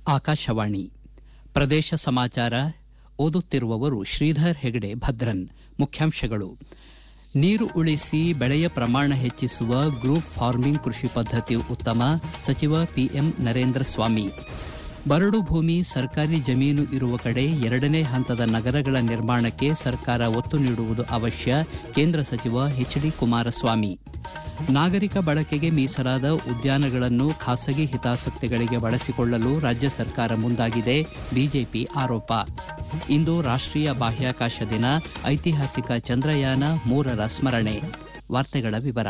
ಆಕಾಶವಾಣಿ ಪ್ರದೇಶ ಸಮಾಚಾರ ಓದುತ್ತಿರುವವರು ಶ್ರೀಧರ್ ಹೆಗಡೆ ಭದ್ರನ್ ಮುಖ್ಯಾಂಶಗಳು ನೀರು ಉಳಿಸಿ ಬೆಳೆಯ ಪ್ರಮಾಣ ಹೆಚ್ಚಿಸುವ ಗ್ರೂಪ್ ಫಾರ್ಮಿಂಗ್ ಕೃಷಿ ಪದ್ದತಿ ಉತ್ತಮ ಸಚಿವ ಪಿಎಂ ನರೇಂದ್ರ ಸ್ವಾಮಿ ಬರಡು ಭೂಮಿ ಸರ್ಕಾರಿ ಜಮೀನು ಇರುವ ಕಡೆ ಎರಡನೇ ಹಂತದ ನಗರಗಳ ನಿರ್ಮಾಣಕ್ಕೆ ಸರ್ಕಾರ ಒತ್ತು ನೀಡುವುದು ಅವಶ್ಯ ಕೇಂದ್ರ ಸಚಿವ ಎಚ್ ಡಿ ಕುಮಾರಸ್ವಾಮಿ ನಾಗರಿಕ ಬಳಕೆಗೆ ಮೀಸಲಾದ ಉದ್ಯಾನಗಳನ್ನು ಖಾಸಗಿ ಹಿತಾಸಕ್ತಿಗಳಿಗೆ ಬಳಸಿಕೊಳ್ಳಲು ರಾಜ್ಯ ಸರ್ಕಾರ ಮುಂದಾಗಿದೆ ಬಿಜೆಪಿ ಆರೋಪ ಇಂದು ರಾಷ್ಟೀಯ ಬಾಹ್ಯಾಕಾಶ ದಿನ ಐತಿಹಾಸಿಕ ಚಂದ್ರಯಾನ ಮೂರರ ಸ್ಮರಣೆ ವಾರ್ತೆಗಳ ವಿವರ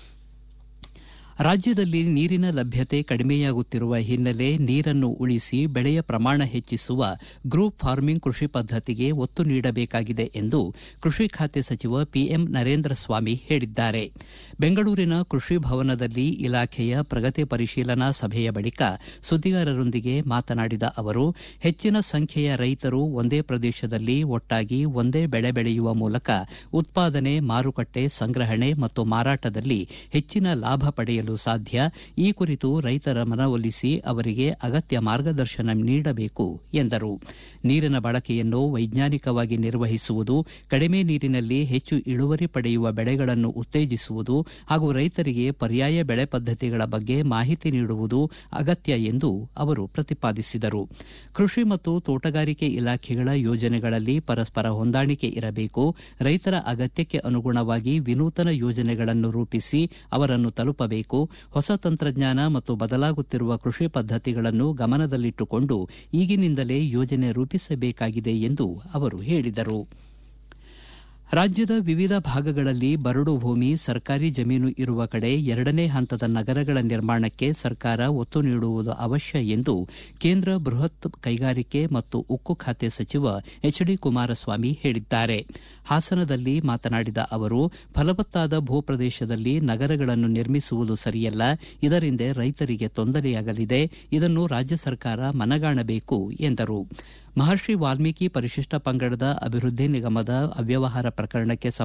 ರಾಜ್ಯದಲ್ಲಿ ನೀರಿನ ಲಭ್ಯತೆ ಕಡಿಮೆಯಾಗುತ್ತಿರುವ ಹಿನ್ನೆಲೆ ನೀರನ್ನು ಉಳಿಸಿ ಬೆಳೆಯ ಪ್ರಮಾಣ ಹೆಚ್ಚಿಸುವ ಗ್ರೂಪ್ ಫಾರ್ಮಿಂಗ್ ಕೃಷಿ ಪದ್ದತಿಗೆ ಒತ್ತು ನೀಡಬೇಕಾಗಿದೆ ಎಂದು ಕೃಷಿ ಖಾತೆ ಸಚಿವ ಪಿಎಂ ನರೇಂದ್ರ ಸ್ವಾಮಿ ಹೇಳಿದ್ದಾರೆ ಬೆಂಗಳೂರಿನ ಕೃಷಿ ಭವನದಲ್ಲಿ ಇಲಾಖೆಯ ಪ್ರಗತಿ ಪರಿಶೀಲನಾ ಸಭೆಯ ಬಳಿಕ ಸುದ್ದಿಗಾರರೊಂದಿಗೆ ಮಾತನಾಡಿದ ಅವರು ಹೆಚ್ಚಿನ ಸಂಖ್ಯೆಯ ರೈತರು ಒಂದೇ ಪ್ರದೇಶದಲ್ಲಿ ಒಟ್ಟಾಗಿ ಒಂದೇ ಬೆಳೆ ಬೆಳೆಯುವ ಮೂಲಕ ಉತ್ಪಾದನೆ ಮಾರುಕಟ್ಟೆ ಸಂಗ್ರಹಣೆ ಮತ್ತು ಮಾರಾಟದಲ್ಲಿ ಹೆಚ್ಚಿನ ಲಾಭ ಪಡೆಯಲು ಸಾಧ್ಯ ಈ ಕುರಿತು ರೈತರ ಮನವೊಲಿಸಿ ಅವರಿಗೆ ಅಗತ್ಯ ಮಾರ್ಗದರ್ಶನ ನೀಡಬೇಕು ಎಂದರು ನೀರಿನ ಬಳಕೆಯನ್ನು ವೈಜ್ಞಾನಿಕವಾಗಿ ನಿರ್ವಹಿಸುವುದು ಕಡಿಮೆ ನೀರಿನಲ್ಲಿ ಹೆಚ್ಚು ಇಳುವರಿ ಪಡೆಯುವ ಬೆಳೆಗಳನ್ನು ಉತ್ತೇಜಿಸುವುದು ಹಾಗೂ ರೈತರಿಗೆ ಪರ್ಯಾಯ ಬೆಳೆ ಪದ್ದತಿಗಳ ಬಗ್ಗೆ ಮಾಹಿತಿ ನೀಡುವುದು ಅಗತ್ಯ ಎಂದು ಅವರು ಪ್ರತಿಪಾದಿಸಿದರು ಕೃಷಿ ಮತ್ತು ತೋಟಗಾರಿಕೆ ಇಲಾಖೆಗಳ ಯೋಜನೆಗಳಲ್ಲಿ ಪರಸ್ಪರ ಹೊಂದಾಣಿಕೆ ಇರಬೇಕು ರೈತರ ಅಗತ್ಯಕ್ಕೆ ಅನುಗುಣವಾಗಿ ವಿನೂತನ ಯೋಜನೆಗಳನ್ನು ರೂಪಿಸಿ ಅವರನ್ನು ತಲುಪಬೇಕು ಹೊಸ ತಂತ್ರಜ್ಞಾನ ಮತ್ತು ಬದಲಾಗುತ್ತಿರುವ ಕೃಷಿ ಪದ್ದತಿಗಳನ್ನು ಗಮನದಲ್ಲಿಟ್ಟುಕೊಂಡು ಈಗಿನಿಂದಲೇ ಯೋಜನೆ ರೂಪಿಸಬೇಕಾಗಿದೆ ಎಂದು ಅವರು ಹೇಳಿದರು ರಾಜ್ಯದ ವಿವಿಧ ಭಾಗಗಳಲ್ಲಿ ಬರಡು ಭೂಮಿ ಸರ್ಕಾರಿ ಜಮೀನು ಇರುವ ಕಡೆ ಎರಡನೇ ಹಂತದ ನಗರಗಳ ನಿರ್ಮಾಣಕ್ಕೆ ಸರ್ಕಾರ ಒತ್ತು ನೀಡುವುದು ಅವಶ್ಯ ಎಂದು ಕೇಂದ್ರ ಬೃಹತ್ ಕೈಗಾರಿಕೆ ಮತ್ತು ಉಕ್ಕು ಖಾತೆ ಸಚಿವ ಎಚ್ ಡಿ ಕುಮಾರಸ್ವಾಮಿ ಹೇಳಿದ್ದಾರೆ ಹಾಸನದಲ್ಲಿ ಮಾತನಾಡಿದ ಅವರು ಫಲವತ್ತಾದ ಭೂಪ್ರದೇಶದಲ್ಲಿ ನಗರಗಳನ್ನು ನಿರ್ಮಿಸುವುದು ಸರಿಯಲ್ಲ ಇದರಿಂದ ರೈತರಿಗೆ ತೊಂದರೆಯಾಗಲಿದೆ ಇದನ್ನು ರಾಜ್ಯ ಸರ್ಕಾರ ಮನಗಾಣಬೇಕು ಎಂದರು ಮಹರ್ಷಿ ವಾಲ್ಮೀಕಿ ಪರಿಶಿಷ್ಟ ಪಂಗಡದ ಅಭಿವೃದ್ಧಿ ನಿಗಮದ ಅವ್ಯವಹಾರ ಪ್ರಕರಣಕ್ಕೆ